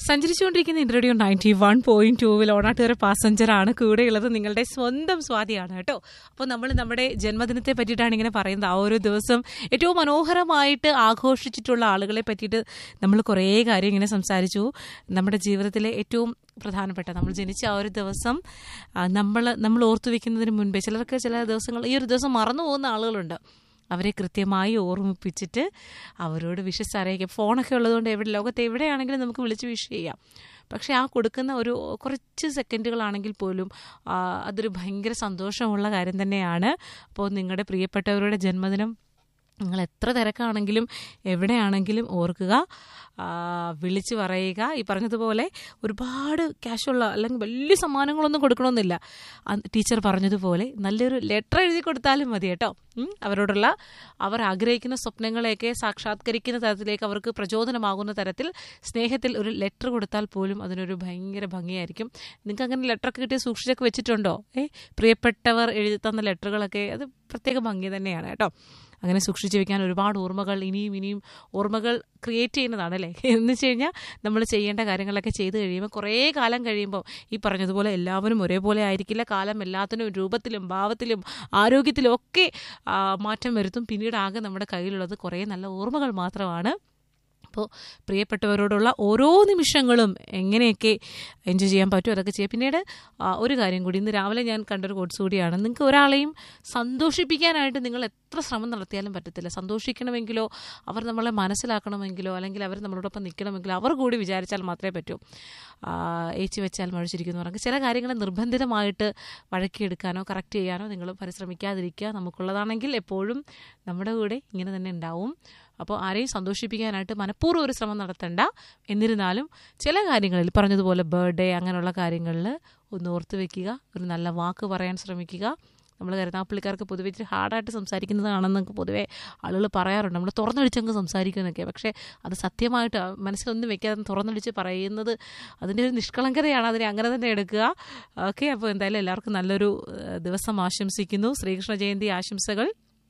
സഞ്ചരിച്ചുകൊണ്ടിരിക്കുന്ന interview ninety one point ടൂവിൽ ഓണാട്ടുകാര പാസഞ്ചറാണ് കൂടെയുള്ളത് നിങ്ങളുടെ സ്വന്തം സ്വാതിയാണ് കേട്ടോ അപ്പോൾ നമ്മൾ നമ്മുടെ ജന്മദിനത്തെ പറ്റിയിട്ടാണ് ഇങ്ങനെ പറയുന്നത് ആ ഒരു ദിവസം ഏറ്റവും മനോഹരമായിട്ട് ആഘോഷിച്ചിട്ടുള്ള ആളുകളെ പറ്റിയിട്ട് നമ്മൾ കുറേ കാര്യം ഇങ്ങനെ സംസാരിച്ചു നമ്മുടെ ജീവിതത്തിലെ ഏറ്റവും പ്രധാനപ്പെട്ട നമ്മൾ ജനിച്ച ആ ഒരു ദിവസം നമ്മൾ നമ്മൾ ഓർത്തു വെക്കുന്നതിന് മുൻപേ ചിലർക്ക് ചില ദിവസങ്ങൾ ഈ ഒരു ദിവസം മറന്നു പോകുന്ന ആളുകളുണ്ട് അവരെ കൃത്യമായി ഓർമ്മിപ്പിച്ചിട്ട് അവരോട് വിഷസ് അറിയിക്കാം ഫോണൊക്കെ ഉള്ളതുകൊണ്ട് എവിടെ ലോകത്ത് എവിടെയാണെങ്കിലും നമുക്ക് വിളിച്ച് വിഷ് ചെയ്യാം പക്ഷേ ആ കൊടുക്കുന്ന ഒരു കുറച്ച് സെക്കൻഡുകളാണെങ്കിൽ പോലും ആ, അതൊരു ഭയങ്കര സന്തോഷമുള്ള കാര്യം തന്നെയാണ് അപ്പോൾ നിങ്ങളുടെ പ്രിയപ്പെട്ടവരുടെ ജന്മദിനം നിങ്ങൾ എത്ര തിരക്കാണെങ്കിലും എവിടെയാണെങ്കിലും ഓർക്കുക ആ, വിളിച്ചു പറയുക ഈ പറഞ്ഞതുപോലെ ഒരുപാട് ക്യാഷുള്ള അല്ലെങ്കിൽ വലിയ സമ്മാനങ്ങളൊന്നും കൊടുക്കണമെന്നില്ല അന്ന് ടീച്ചർ പറഞ്ഞതുപോലെ നല്ലൊരു ലെറ്റർ എഴുതി കൊടുത്താലും മതി കേട്ടോ ഉം, അവരോടുള്ള അവർ ആഗ്രഹിക്കുന്ന സ്വപ്നങ്ങളെയൊക്കെ സാക്ഷാത്കരിക്കുന്ന തരത്തിലേക്ക് അവർക്ക് പ്രചോദനമാകുന്ന തരത്തിൽ സ്നേഹത്തിൽ ഒരു ലെറ്റർ കൊടുത്താൽ പോലും അതിനൊരു ഭയങ്കര ഭംഗിയായിരിക്കും നിങ്ങൾക്ക് അങ്ങനെ ലെറ്ററൊക്കെ കിട്ടി സൂക്ഷിച്ചൊക്കെ വെച്ചിട്ടുണ്ടോ ഏ പ്രിയപ്പെട്ടവർ എഴുതി തന്ന ലെറ്ററുകളൊക്കെ അത് പ്രത്യേക ഭംഗി തന്നെയാണ് കേട്ടോ അങ്ങനെ സൂക്ഷിച്ചു വെക്കാൻ ഒരുപാട് ഓർമ്മകൾ ഇനിയും ഇനിയും ഓർമ്മകൾ ക്രിയേറ്റ് ചെയ്യുന്നതാണ് അല്ലേ എന്ന് വെച്ച് കഴിഞ്ഞാൽ നമ്മൾ ചെയ്യേണ്ട കാര്യങ്ങളൊക്കെ ചെയ്ത് കഴിയുമ്പോൾ കുറേ കാലം കഴിയുമ്പോൾ ഈ പറഞ്ഞതുപോലെ എല്ലാവരും ഒരേപോലെ ആയിരിക്കില്ല കാലം എല്ലാത്തിനും രൂപത്തിലും ഭാവത്തിലും ആരോഗ്യത്തിലും ഒക്കെ ആ, മാറ്റം വരുത്തും പിന്നീട് ആകെ നമ്മുടെ കയ്യിലുള്ളത് കുറേ നല്ല ഓർമ്മകൾ മാത്രമാണ് അപ്പോൾ പ്രിയപ്പെട്ടവരോടുള്ള ഓരോ നിമിഷങ്ങളും എങ്ങനെയൊക്കെ എൻജോയ് ചെയ്യാൻ പറ്റും അതൊക്കെ ചെയ്യാം പിന്നീട് ആ, ഒരു കാര്യം കൂടി ഇന്ന് രാവിലെ ഞാൻ കണ്ടൊരു കോട്സ് കൂടിയാണ് നിങ്ങൾക്ക് ഒരാളെയും സന്തോഷിപ്പിക്കാനായിട്ട് നിങ്ങൾ എത്ര ശ്രമം നടത്തിയാലും പറ്റത്തില്ല സന്തോഷിക്കണമെങ്കിലോ അവർ നമ്മളെ മനസ്സിലാക്കണമെങ്കിലോ അല്ലെങ്കിൽ അവർ നമ്മളോടൊപ്പം നിൽക്കണമെങ്കിലോ അവർ കൂടി വിചാരിച്ചാൽ മാത്രമേ പറ്റൂ ആ, ഏച്ചി വെച്ചാൽ മഴിച്ചിരിക്കുന്നു പറഞ്ഞാൽ ചില കാര്യങ്ങൾ നിർബന്ധിതമായിട്ട് വഴക്കിയെടുക്കാനോ കറക്റ്റ് ചെയ്യാനോ നിങ്ങൾ പരിശ്രമിക്കാതിരിക്കുക നമുക്കുള്ളതാണെങ്കിൽ എപ്പോഴും നമ്മുടെ കൂടെ ഇങ്ങനെ തന്നെ ഉണ്ടാവും അപ്പോൾ ആരെയും സന്തോഷിപ്പിക്കാനായിട്ട് മനഃപൂർവ്വം ഒരു ശ്രമം നടത്തണ്ട എന്നിരുന്നാലും ചില കാര്യങ്ങളിൽ പറഞ്ഞതുപോലെ ബർത്ത്ഡേ അങ്ങനെയുള്ള കാര്യങ്ങളിൽ ഒന്ന് ഓർത്ത് വെക്കുക ഒരു നല്ല വാക്ക് പറയാൻ ശ്രമിക്കുക നമ്മൾ കരുനാപ്പള്ളിക്കാർക്ക് പൊതുവെ ഇച്ചിരി ഹാർഡായിട്ട് സംസാരിക്കുന്നതാണെന്നൊക്കെ പൊതുവേ ആളുകൾ പറയാറുണ്ട് നമ്മൾ തുറന്നടിച്ചങ്ങ് സംസാരിക്കുന്നൊക്കെ പക്ഷേ അത് സത്യമായിട്ട് ആ മനസ്സിലൊന്നും വെക്കാതെ തുറന്നടിച്ച് പറയുന്നത് അതിൻ്റെ ഒരു നിഷ്കളങ്കതയാണ് അതിനെ അങ്ങനെ തന്നെ എടുക്കുക ഓക്കെ അപ്പോൾ എന്തായാലും എല്ലാവർക്കും നല്ലൊരു ഏഹ്, ദിവസം ആശംസിക്കുന്നു ശ്രീകൃഷ്ണ ജയന്തി ആശംസകൾ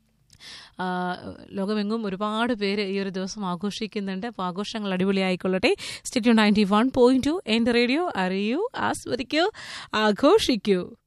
ആ, ലോകമെങ്ങും ഒരുപാട് പേര് ഈ ഒരു ദിവസം ആഘോഷിക്കുന്നുണ്ട് അപ്പോൾ ആഘോഷങ്ങൾ അടിപൊളിയായിക്കൊള്ളട്ടെ സ്റ്റേറ്റ്യൂ നയൻറ്റി വൺ പോയിന്റ് ടു എൻ്റെ റേഡിയോ അറിയൂ ആസ്വദിക്കൂ ആഘോഷിക്കൂ